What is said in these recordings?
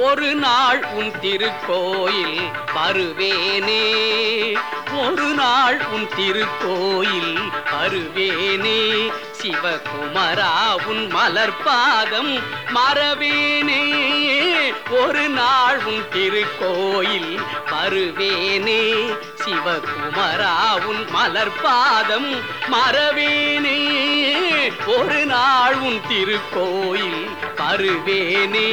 ஒரு நாள் உன் திருக்கோயில் வருவேனே ஒரு நாள் உன் திருக்கோயில் வருவேனே சிவகுமரா உன் மலர் பாதம் மறவேனே ஒரு நாள் உன் திருக்கோயில் வருவேனே சிவகுமரா உன் மலர் பாதம் மறவேனே ஒரு நாள் உன் திருக்கோயில் வருவேனே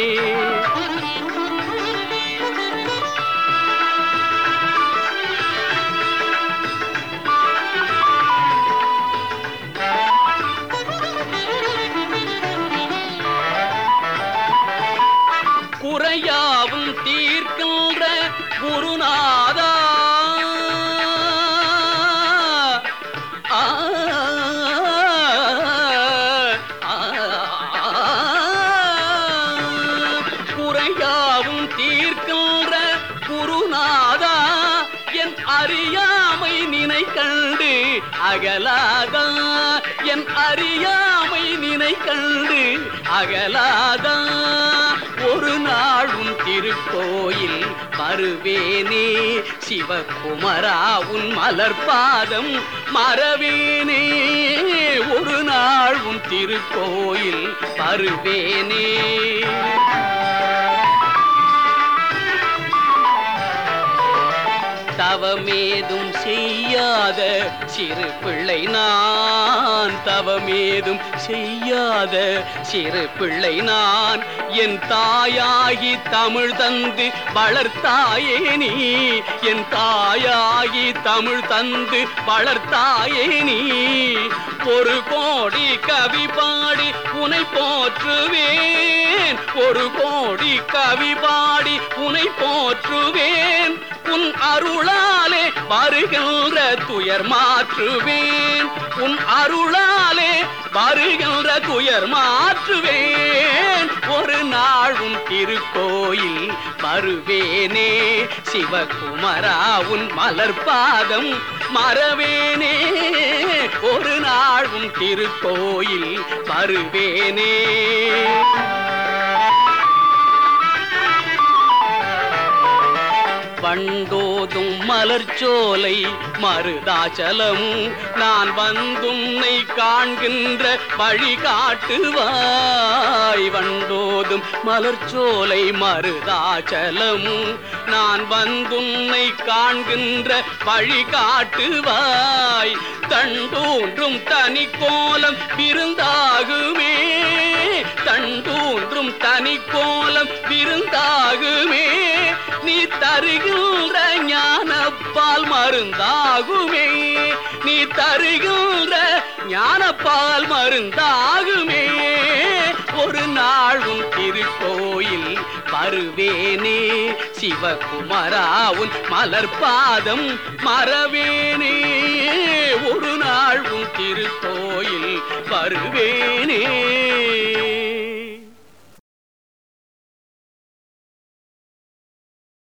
குறையாவும் தீர்க்கின்ற குருநாதா ஆ, ஆ, குறையாவும் தீர்க்கின்ற குருநாதா என் அறியாமை நினை கண்டு அகலாதா என் அறியாமை நினை கண்டு அகலாதா ஒரு நாள் உன் திருக்கோயில் வருவேனே சிவகுமரா உன் மலர் பாதம் மறவேனே ஒரு நாள் உன் திருக்கோயில் வருவேனே தவமேதும் செய்யாத சிறு பிள்ளை நான் தவமேதும் செய்யாத சிறு பிள்ளை நான் என் தாயாகி தமிழ் தந்து வளர்த்தாயே நீ என் தாயாகி தமிழ் தந்து வளர்த்தாயே நீ ஒரு கோடி கவி பாடி உனை போற்றுவேன் ஒரு கோடி கவி பாடி உனை போற்றுவேன் உன் அருளாலே வருகின்ற துயர் மாற்றுவேன் உன் அருளாலே வருகின்ற துயர் மாற்றுவேன் ஒரு நாள் உன் திருக்கோயில் வருவேனே சிவகுமரா உன் மலர் பாதம் மறவேனே ஒரு நாள் உன் திருக்கோயில் வருவேனே வண்டோதும் மலர்ச்சோலை மருதாச்சலம் நான் வந்துன்னை காண்கின்ற வழி காட்டுவாய் வண்டோதும் மலர்ச்சோலை மருதாச்சலம் நான் வந்துன்னை காண்கின்ற வழி காட்டுவாய் தண்டோன்றும் தனி கோலம் விருந்தாகுமே தண்டோன்றும் தனி கோலம் விருந்தாகுமே நீ தருகின்ற ஞானப்பால் மருந்தாகுமே நீ தருகின்ற ஞானப்பால் மருந்தாகுமே ஒரு நாளும் திருக்கோயில் வருவேனே சிவகுமரா உன் மலர் பாதம் மறவேனே ஒரு நாள் உன் திருக்கோயில் வருவேனே